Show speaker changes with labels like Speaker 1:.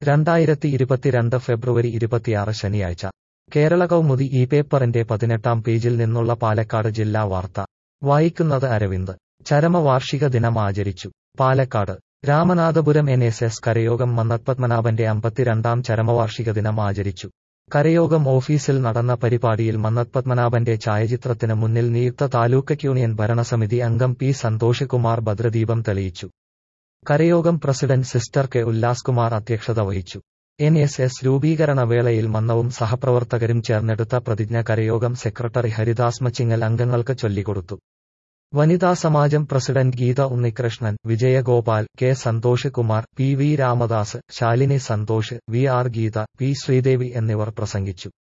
Speaker 1: രണ്ടായിരത്തി ഇരുപത്തിരണ്ട് ഫെബ്രുവരി ഇരുപത്തിയാറ് ശനിയാഴ്ച കേരള കൗമുദി ഈ പേപ്പറിന്റെ പതിനെട്ടാം പേജിൽ നിന്നുള്ള പാലക്കാട് ജില്ലാ വാർത്ത വായിക്കുന്നത് അരവിന്ദ് ചരമവാർഷിക ദിനം ആചരിച്ചു Palakkad Ramanathapuram N S S കരയോഗം മന്നത്പത്മനാഭന്റെ അമ്പത്തിരണ്ടാം ചരമവാർഷിക ദിനം ആചരിച്ചു കരയോഗം ഓഫീസിൽ നടന്ന പരിപാടിയിൽ മന്നത്പത്മനാഭന്റെ ഛായാചിത്രത്തിന് മുന്നിൽ നിയുക്ത താലൂക്ക് യൂണിയൻ ഭരണസമിതി അംഗം പി സന്തോഷ് കുമാർ ഭദ്രദീപം തെളിയിച്ചു കരയോഗം president sister K Ullas Kumar അധ്യക്ഷത വഹിച്ചു എൻ എസ് എസ് രൂപീകരണ വേളയിൽ മന്നവും സഹപ്രവർത്തകരും ചേർന്നെടുത്ത പ്രതിജ്ഞ കരയോഗം സെക്രട്ടറി ഹരിദാസ് മച്ചിങ്ങൽ അംഗങ്ങൾക്ക് ചൊല്ലിക്കൊടുത്തു വനിതാ സമാജം president Geetha Unnikrishnan Vijayagopal K Santhosh Kumar P V Ramadas Shalini Santhosh V R Geetha P Sreedevi എന്നിവർ പ്രസംഗിച്ചു